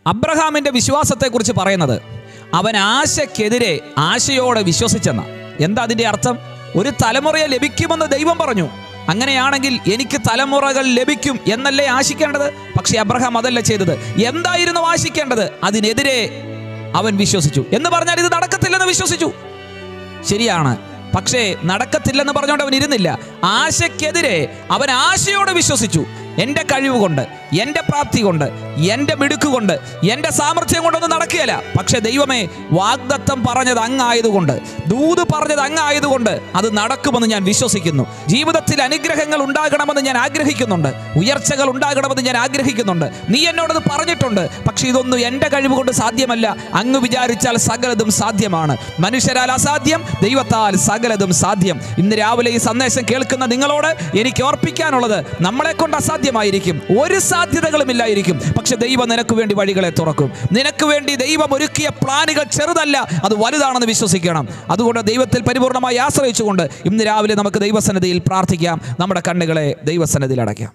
അബ്രഹാമിന്റെ വിശ്വാസത്തെക്കുറിച്ച് പറയുന്നത് അവൻ ആശയ്ക്കെതിരെ ആശയോടെ വിശ്വസിച്ചെന്ന എന്താ അതിന്റെ അർത്ഥം ഒരു തലമുറയെ ലഭിക്കുമെന്ന് ദൈവം പറഞ്ഞു അങ്ങനെയാണെങ്കിൽ എനിക്ക് തലമുറകൾ ലഭിക്കും എന്നല്ലേ ആശിക്കേണ്ടത് പക്ഷെ അബ്രഹാം അതല്ല ചെയ്തത് എന്തായിരുന്നു ആശിക്കേണ്ടത് അതിനെതിരെ അവൻ വിശ്വസിച്ചു എന്ന് പറഞ്ഞാൽ ഇത് നടക്കത്തില്ലെന്ന് വിശ്വസിച്ചു ശരിയാണ് പക്ഷേ നടക്കത്തില്ലെന്ന് പറഞ്ഞുകൊണ്ട് അവൻ ഇരുന്നില്ല ആശയ്ക്കെതിരെ അവൻ ആശയോടെ വിശ്വസിച്ചു എൻ്റെ കഴിവ് കൊണ്ട് എൻ്റെ പ്രാപ്തി കൊണ്ട് എൻ്റെ മിടുക്ക് കൊണ്ട് എൻ്റെ സാമർഥ്യം കൊണ്ടൊന്നും നടക്കുകയില്ല പക്ഷേ ദൈവമേ വാഗ്ദത്തം പറഞ്ഞത് അങ്ങായതുകൊണ്ട് ദൂത് പറഞ്ഞത് അങ്ങായതുകൊണ്ട് അത് നടക്കുമെന്ന് ഞാൻ വിശ്വസിക്കുന്നു ജീവിതത്തിൽ അനുഗ്രഹങ്ങൾ ഉണ്ടാകണമെന്ന് ഞാൻ ആഗ്രഹിക്കുന്നുണ്ട് ഉയർച്ചകൾ ഉണ്ടാകണമെന്ന് ഞാൻ ആഗ്രഹിക്കുന്നുണ്ട് നീ എന്നോടത് പറഞ്ഞിട്ടുണ്ട് പക്ഷേ ഇതൊന്നും എൻ്റെ കഴിവ് കൊണ്ട് സാധ്യമല്ല അങ്ങ് വിചാരിച്ചാൽ സകലതും സാധ്യമാണ് മനുഷ്യരാൽ അസാധ്യം ദൈവത്താൽ സകലതും സാധ്യം ഇന്ന് രാവിലെ ഈ സന്ദേശം കേൾക്കുന്ന നിങ്ങളോട് എനിക്ക് ഓർപ്പിക്കാനുള്ളത് നമ്മളെ കൊണ്ട് അസാധ്യമായിരിക്കും ഒരു സാധ്യതകളും ഇല്ലായിരിക്കും പക്ഷെ ദൈവം നിനക്ക് വേണ്ടി വഴികളെ തുറക്കും നിനക്ക് വേണ്ടി ദൈവം ഒരുക്കിയ പ്ലാനുകൾ ചെറുതല്ല അത് വലുതാണെന്ന് വിശ്വസിക്കണം അതുകൊണ്ട് ദൈവത്തിൽ പരിപൂർണമായി ആശ്രയിച്ചുകൊണ്ട് ഇന്ന് രാവിലെ നമുക്ക് ദൈവസന്നിധിയിൽ പ്രാർത്ഥിക്കാം നമ്മുടെ കണ്ണുകളെ ദൈവസന്നിധിയിൽ അടയ്ക്കാം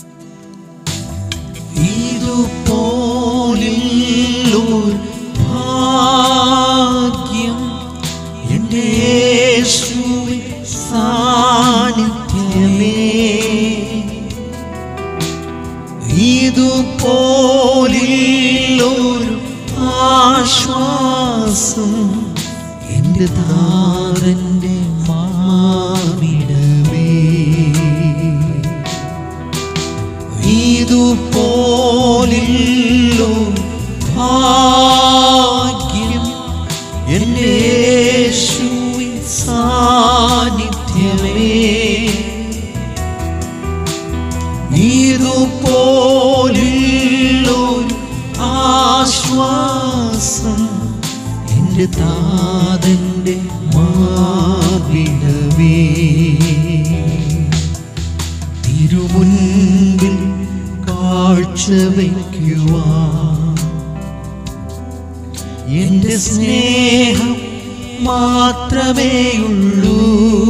ഇതുപോലില്ലൊരു ഭാഗ്യം എൻ്റെ യേശുവിൻ സാന്നിധ്യമേ ഇതുപോലില്ലൊരു ആശ്വാസം എൻ്റെ താരൻ്റെ മാവിടമേ ഇതുപോലില്ലോ ഭാഗ്യം എൻ്റെ യേശുവിൻ സാന്നിധ്യമേ ഇതുപോലില്ലോ ആശ്വാസം എൻ്റെ താതൻ്റെ മാവിടവേ തിരുമുൻപിൽ കാഴ്ച വയ്ക്കുവാൻ എന്റെ സ്നേഹം മാത്രമേയുള്ളൂ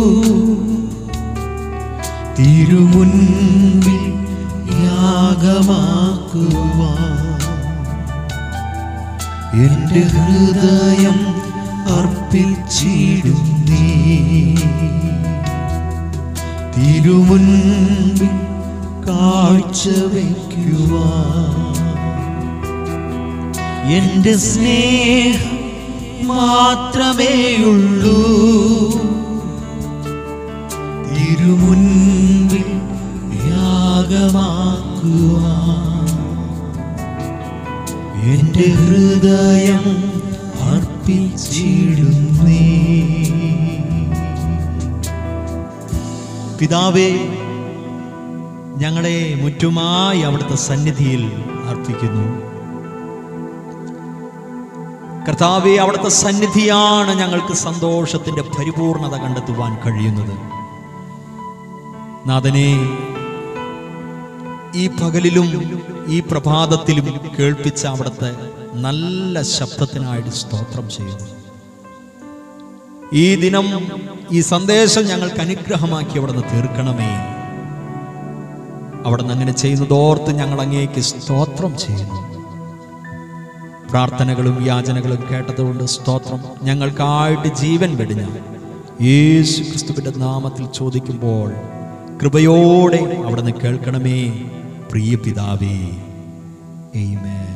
തിരുമുൻപിൽ യാഗമാക്കുവാൻ എന്റെ ഹൃദയം അർപ്പിച്ചിടുന്നേ തിരുമുൻപിൽ കാഴ്ച വയ്ക്കുവാൻ എന്റെ സ്നേഹം മാത്രമേയുള്ളൂ തിരുമുൻപിൽ യാഗമാക്കുവാൻ എന്റെ ഹൃദയം അർപ്പിച്ചിടുന്നേ പിതാവേ ഞങ്ങളെ മുറ്റുമായി അവിടുത്തെ സന്നിധിയിൽ അർപ്പിക്കുന്നു കർത്താവെ അവിടുത്തെ സന്നിധിയാണ് ഞങ്ങൾക്ക് സന്തോഷത്തിന്റെ പരിപൂർണത കണ്ടെത്തുവാൻ കഴിയുന്നത് നാഥനെ ഈ പകലിലും ഈ പ്രഭാതത്തിലും കേൾപ്പിച്ച അവിടുത്തെ നല്ല ശബ്ദത്തിനായിട്ട് സ്തോത്രം ചെയ്യുന്നു ഈ ദിനം ഈ സന്ദേശം ഞങ്ങൾക്ക് അനുഗ്രഹമാക്കി അവിടുന്ന് തീർക്കണമേ അവിടുന്ന് അങ്ങനെ ചെയ്യുന്നതോർത്ത് ഞങ്ങൾ അങ്ങേക്ക് സ്തോത്രം ചെയ്യുന്നു പ്രാർത്ഥനകളും യാചനകളും കേട്ടതുകൊണ്ട് സ്തോത്രം ഞങ്ങൾക്കായിട്ട് ജീവൻ വെടിഞ്ഞ യേശു ക്രിസ്തുവിന്റെ നാമത്തിൽ ചോദിക്കുമ്പോൾ കൃപയോടെ അവിടുന്ന് കേൾക്കണമേ പ്രിയ പിതാവേ Amen.